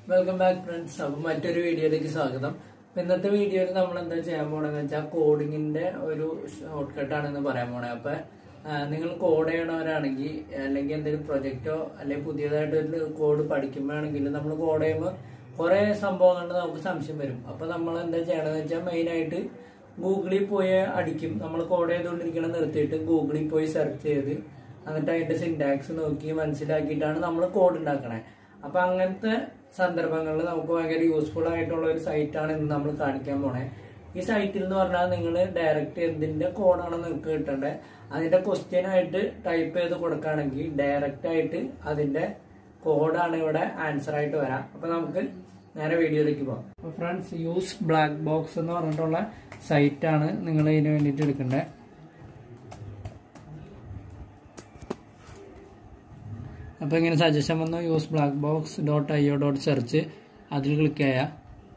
welcome back friends അപ്പം മറ്റൊരു വീഡിയോയിലേക്ക് സ്വാഗതം അപ്പൊ ഇന്നത്തെ വീഡിയോയിൽ നമ്മൾ എന്താ ചെയ്യാൻ പോണെന്ന് വെച്ചാൽ കോഡിങ്ങിന്റെ ഒരു ഷോർട്ട് കട്ടാണെന്ന് പറയാൻ പോണേ അപ്പൊ ആ, നിങ്ങൾ കോഡ് ചെയ്യണവരാണെങ്കിൽ അല്ലെങ്കിൽ എന്തെങ്കിലും പ്രൊജക്റ്റോ അല്ലെങ്കിൽ പുതിയതായിട്ട് ഒരു കോഡ് പഠിക്കുമ്പോഴാണെങ്കിൽ നമ്മൾ കോഡ് ചെയ്യുമ്പോൾ കുറെ സംഭവങ്ങളിൽ നമുക്ക് സംശയം വരും അപ്പൊ നമ്മൾ എന്താ ചെയ്യണമെന്ന് വെച്ചാൽ മെയിൻ ആയിട്ട് ഗൂഗിളിൽ പോയി അടിക്കും നമ്മൾ കോഡ് ചെയ്തുകൊണ്ടിരിക്കണം നിർത്തിയിട്ട് ഗൂഗിളിൽ പോയി സെർച്ച് ചെയ്ത് എന്നിട്ട് അതിന്റെ സിൻടാക്സ് നോക്കി മനസ്സിലാക്കിയിട്ടാണ് നമ്മൾ കോഡ് ഉണ്ടാക്കണേ അപ്പൊ അങ്ങനത്തെ സന്ദർഭങ്ങളിൽ നമുക്ക് ഭയങ്കര യൂസ്ഫുൾ ആയിട്ടുള്ള ഒരു സൈറ്റാണ് ഇന്ന് നമ്മൾ കാണിക്കാൻ പോണേ ഈ സൈറ്റിൽ എന്ന് പറഞ്ഞാൽ നിങ്ങൾ ഡയറക്റ്റ് എന്തിന്റെ കോഡാണ് നിങ്ങൾക്ക് കിട്ടേണ്ടത് അതിന്റെ ക്വസ്റ്റ്യൻ ആയിട്ട് ടൈപ്പ് ചെയ്ത് കൊടുക്കുകയാണെങ്കിൽ ഡയറക്റ്റ് ആയിട്ട് അതിന്റെ കോഡാണ് ഇവിടെ ആൻസർ ആയിട്ട് വരാം അപ്പൊ നമുക്ക് നേരെ വീഡിയോയിലേക്ക് പോകാം അപ്പൊ ഫ്രണ്ട്സ് യൂസ് ബ്ലാക്ക് ബോക്സ് എന്ന് പറഞ്ഞിട്ടുള്ള സൈറ്റാണ് നിങ്ങൾ ഇതിന് വേണ്ടിയിട്ട് എടുക്കേണ്ടത് അപ്പോൾ ഇങ്ങനെ സജഷൻ വന്നു use black box dot I O dot search അതിൽ ക്ലിക്ക് ചെയ്യാം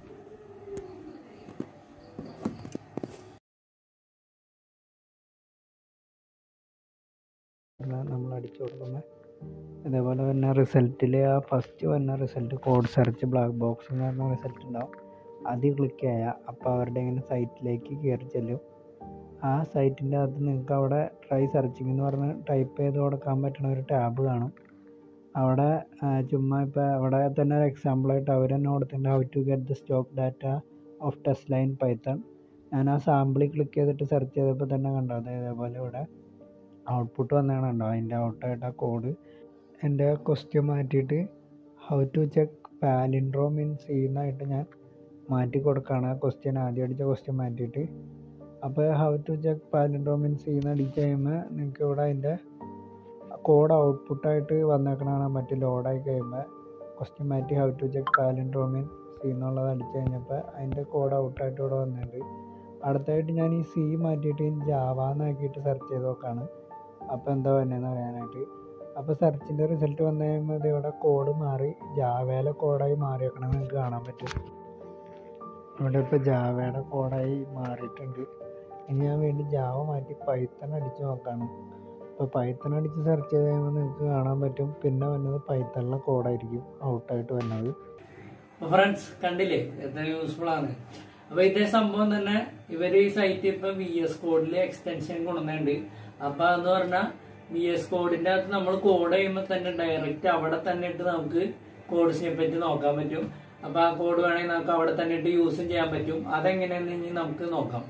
നമ്മൾ അടിച്ചു കൊടുക്കുന്ന ഇതേപോലെ തന്നെ റിസൾട്ടിൽ ആ ഫസ്റ്റ് വന്ന result code search black box എന്ന് പറഞ്ഞ റിസൾട്ട് ഉണ്ടാവും അതിൽ ക്ലിക്ക് ചെയ്യുക അപ്പോൾ അവരുടെ ഇങ്ങനെ സൈറ്റിലേക്ക് കയറി ചെല്ലും ആ സൈറ്റിൻ്റെ അകത്ത് നിങ്ങൾക്ക് അവിടെ ട്രൈ സെർച്ചിങ് എന്ന് പറഞ്ഞ് ടൈപ്പ് ചെയ്ത് കൊടുക്കാൻ പറ്റുന്ന ഒരു ടാബ് കാണും അവിടെ ആ, ചുമ്മാ ഇപ്പോൾ അവിടെ തന്നെ ഒരു എക്സാമ്പിളായിട്ട് അവർ തന്നെ കൊടുത്തിട്ടുണ്ട് how to get the stock data of test line python ഞാൻ ആ സാമ്പിളിൽ ക്ലിക്ക് ചെയ്തിട്ട് സെർച്ച് ചെയ്തപ്പോൾ തന്നെ കണ്ടു അത് ഇതേപോലെ ഇവിടെ ഔട്ട്പുട്ട് വന്നതാണ് കണ്ടോ അതിൻ്റെ ഔട്ടായിട്ട് ആ കോഡ് എൻ്റെ ക്വസ്റ്റ്യൻ മാറ്റിയിട്ട് how to check palindrome in C എന്നായിട്ട് ഞാൻ മാറ്റി കൊടുക്കുകയാണ് ആ ക്വസ്റ്റ്യൻ ആദ്യം അടിച്ച ക്വസ്റ്റ്യൻ മാറ്റിയിട്ട് അപ്പോൾ how to check palindrome in C എന്ന് അടിച്ച് കഴിയുമ്പോൾ നിങ്ങൾക്ക് ഇവിടെ അതിൻ്റെ കോഡ് ഔട്ട്പുട്ടായിട്ട് വന്നേക്കണതാണ് മറ്റ് ലോഡായി കഴിയുമ്പോൾ ക്വസ്റ്റ്യൻ മാറ്റി how to check palindrome in C എന്നുള്ളത് അടിച്ചു കഴിഞ്ഞപ്പോൾ അതിൻ്റെ കോഡ് ഔട്ടായിട്ട് ഇവിടെ വന്നിട്ടുണ്ട് അടുത്തായിട്ട് ഞാൻ ഈ സി മാറ്റിയിട്ട് ജാവ എന്നാക്കിയിട്ട് സെർച്ച് ചെയ്ത് നോക്കാണ് അപ്പോൾ എന്താ വന്നതെന്ന് അറിയാനായിട്ട് അപ്പോൾ സെർച്ചിൻ്റെ റിസൾട്ട് വന്നു കഴിയുമ്പോൾ ഇത് ഇവിടെ കോഡ് മാറി ജാവയിലെ കോഡായി മാറിയേക്കണം നിങ്ങൾക്ക് കാണാൻ പറ്റും ഇവിടെ ഇപ്പോൾ ജാവയുടെ കോഡായി മാറിയിട്ടുണ്ട് ഇനി ഞാൻ വേണ്ടി ജാവ മാറ്റി പൈത്തൺ അടിച്ച് നോക്കാണ് ഇപ്പോൾ പൈത്തൺ അടിച്ച് സെർച്ച് ചെയ്ത് കഴിയുമ്പോൾ നിങ്ങൾക്ക് കാണാൻ പറ്റും പിന്നെ വന്നത് പൈത്തണിലെ കോഡായിരിക്കും ഔട്ടായിട്ട് വരുന്നത് ഫ്രണ്ട്സ് കണ്ടില്ലേ എത്ര യൂസ്ഫുൾ ആണ് അപ്പൊ ഇതേ സംഭവം തന്നെ ഇവര് ഈ സൈറ്റ് ഇപ്പൊ വി എസ് കോഡിൽ എക്സ്റ്റൻഷൻ കൊണ്ടുവന്നുണ്ട് അപ്പൊ എന്ന് പറഞ്ഞാൽ വി എസ് കോഡിന്റെ അകത്ത് നമ്മൾ കോഡ് ചെയ്യുമ്പോൾ തന്നെ ഡയറക്റ്റ് അവിടെ തന്നെ ഇട്ട് നമുക്ക് കോഡ് സ്നിപ്പറ്റ് നോക്കാൻ പറ്റും അപ്പൊ ആ കോഡ് വേണമെങ്കിൽ നമുക്ക് അവിടെ തന്നെ ഇട്ട് യൂസും ചെയ്യാൻ പറ്റും അതെങ്ങനെയാന്ന് ഇനി നമുക്ക് നോക്കാം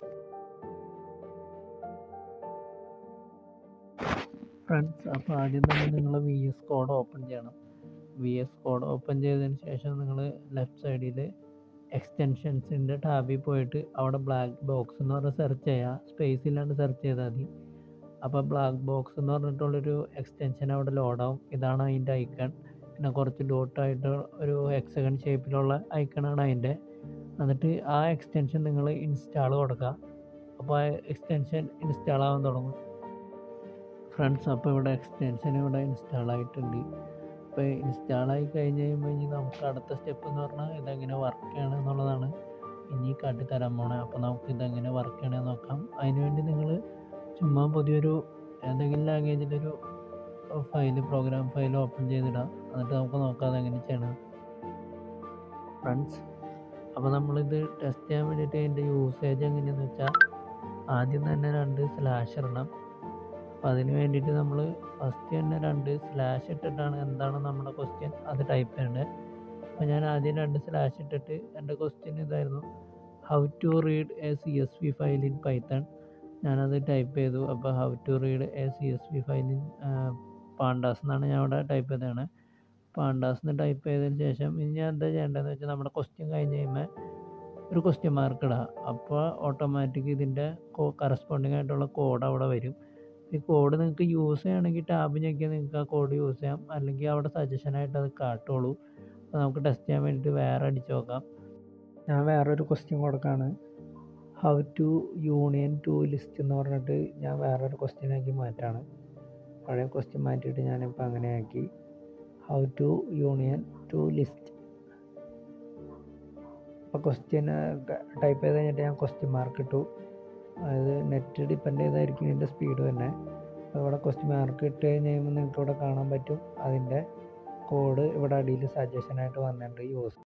ഫ്രണ്ട്സ് അപ്പോൾ ആദ്യം തന്നെ നിങ്ങൾ വി എസ് കോഡ് ഓപ്പൺ ചെയ്യണം വി എസ് കോഡ് ഓപ്പൺ ചെയ്തതിന് ശേഷം നിങ്ങൾ ലെഫ്റ്റ് സൈഡിൽ എക്സ്റ്റൻഷൻസിൻ്റെ ടാബിൽ പോയിട്ട് അവിടെ ബ്ലാക്ക് ബോക്സ് എന്ന് പറഞ്ഞ് സെർച്ച് ചെയ്യുക സ്പേസ് ഇല്ലാണ്ട് സെർച്ച് ചെയ്താൽ മതി അപ്പോൾ ബ്ലാക്ക് ബോക്സ് എന്ന് പറഞ്ഞിട്ടുള്ളൊരു എക്സ്റ്റൻഷൻ അവിടെ ലോഡാവും ഇതാണ് അതിൻ്റെ ഐക്കൺ പിന്നെ കുറച്ച് ഡോട്ടായിട്ട് ഒരു ഹെക്സഗൺ ഷേപ്പിലുള്ള ഐക്കണാണ് അതിൻ്റെ എന്നിട്ട് ആ എക്സ്റ്റൻഷൻ നിങ്ങൾ ഇൻസ്റ്റാൾ കൊടുക്കുക അപ്പോൾ ആ എക്സ്റ്റൻഷൻ ഇൻസ്റ്റാൾ ആവാൻ തുടങ്ങും ഫ്രണ്ട്സ് അപ്പോൾ ഇവിടെ എക്സ്റ്റൻഷൻ ഇവിടെ ഇൻസ്റ്റാൾ ആയിട്ടുണ്ട് അപ്പോൾ ഇൻസ്റ്റാൾ ആയി കഴിഞ്ഞ് കഴിയുമ്പോൾ ഇനി നമുക്ക് അടുത്ത സ്റ്റെപ്പ് എന്ന് പറഞ്ഞാൽ ഇതെങ്ങനെ വർക്ക് ചെയ്യണം എന്നുള്ളതാണ് ഇനി കാട്ടിത്തരാൻ പോണേ അപ്പോൾ നമുക്ക് ഇതെങ്ങനെ വർക്ക് ചെയ്യണമെന്ന് നോക്കാം അതിനുവേണ്ടി നിങ്ങൾ ചുമ്മാ പുതിയൊരു ഏതെങ്കിലും ലാംഗ്വേജിലൊരു ഫയൽ പ്രോഗ്രാം ഫയൽ ഓപ്പൺ ചെയ്തിടാം എന്നിട്ട് നമുക്ക് നോക്കാം അതെങ്ങനെ ചെയ്യണം ഫ്രണ്ട്സ് അപ്പോൾ നമ്മളിത് ടെസ്റ്റ് ചെയ്യാൻ വേണ്ടിയിട്ട് അതിൻ്റെ യൂസേജ് എങ്ങനെയാണെന്ന് വെച്ചാൽ ആദ്യം തന്നെ രണ്ട് സ്ലാഷ് ഇടണം അപ്പോൾ അതിന് വേണ്ടിയിട്ട് നമ്മൾ ഫസ്റ്റ് തന്നെ രണ്ട് സ്ലാഷ് ഇട്ടിട്ടാണ് എന്താണ് നമ്മുടെ ക്വസ്റ്റ്യൻ അത് ടൈപ്പ് ചെയ്യേണ്ടത് അപ്പോൾ ഞാൻ ആദ്യം രണ്ട് സ്ലാഷ് ഇട്ടിട്ട് എൻ്റെ ക്വസ്റ്റ്യൻ ഇതായിരുന്നു how to read a C S V file in python ഞാനത് ടൈപ്പ് ചെയ്തു അപ്പോൾ how to read a C S V file in pandas എന്നാണ് ഞാൻ അവിടെ ടൈപ്പ് ചെയ്തതാണ് പാണ്ടാസ് എന്ന് ടൈപ്പ് ചെയ്തതിന് ശേഷം ഇനി ഞാൻ എന്താ ചെയ്യേണ്ടതെന്ന് വെച്ചാൽ നമ്മുടെ ക്വസ്റ്റ്യൻ കഴിഞ്ഞ് കഴിയുമ്പോൾ ഒരു ക്വസ്റ്റ്യൻ മാർക്ക് ഇടുക അപ്പോൾ ഓട്ടോമാറ്റിക് ഇതിൻ്റെ കറസ്പോണ്ടിങ് ആയിട്ടുള്ള കോഡ് അവിടെ വരും ഈ കോഡ് നിങ്ങൾക്ക് യൂസ് ചെയ്യുകയാണെങ്കിൽ ടാബ് ഞെക്കിയാൽ നിങ്ങൾക്ക് ആ കോഡ് യൂസ് ചെയ്യാം അല്ലെങ്കിൽ അവിടെ സജഷനായിട്ട് അത് കാട്ടുള്ളൂ അപ്പോൾ നമുക്ക് ടെസ്റ്റ് ചെയ്യാൻ വേണ്ടിയിട്ട് വേറെ അടിച്ച് നോക്കാം ഞാൻ വേറൊരു ക്വസ്റ്റ്യൻ കൊടുക്കുകയാണ് how to union two list എന്ന് പറഞ്ഞിട്ട് ഞാൻ വേറൊരു ക്വസ്റ്റ്യൻ ആക്കി മാറ്റാണ് പഴയ ക്വസ്റ്റ്യൻ മാറ്റിയിട്ട് ഞാനിപ്പോൾ അങ്ങനെ ആക്കി how to union two list അപ്പോൾ ക്വസ്റ്റ്യൻ ടൈപ്പ് ചെയ്ത് കഴിഞ്ഞിട്ട് ഞാൻ ക്വസ്റ്റ്യൻ മാർക്ക് ഇട്ടു അതായത് നെറ്റ് ഡിപ്പെൻഡ് ചെയ്തായിരിക്കും ഇതിൻ്റെ സ്പീഡ് തന്നെ അപ്പോൾ ഇവിടെ ക്വസ്റ്റ്യൻ മാർക്ക് ഇട്ട് കഴിഞ്ഞ് കഴിയുമ്പോൾ നിങ്ങൾക്ക് ഇവിടെ കാണാൻ പറ്റും അതിൻ്റെ കോഡ് ഇവിടെ അടിയിൽ സജഷനായിട്ട് വന്നിട്ടുണ്ട് യൂസ്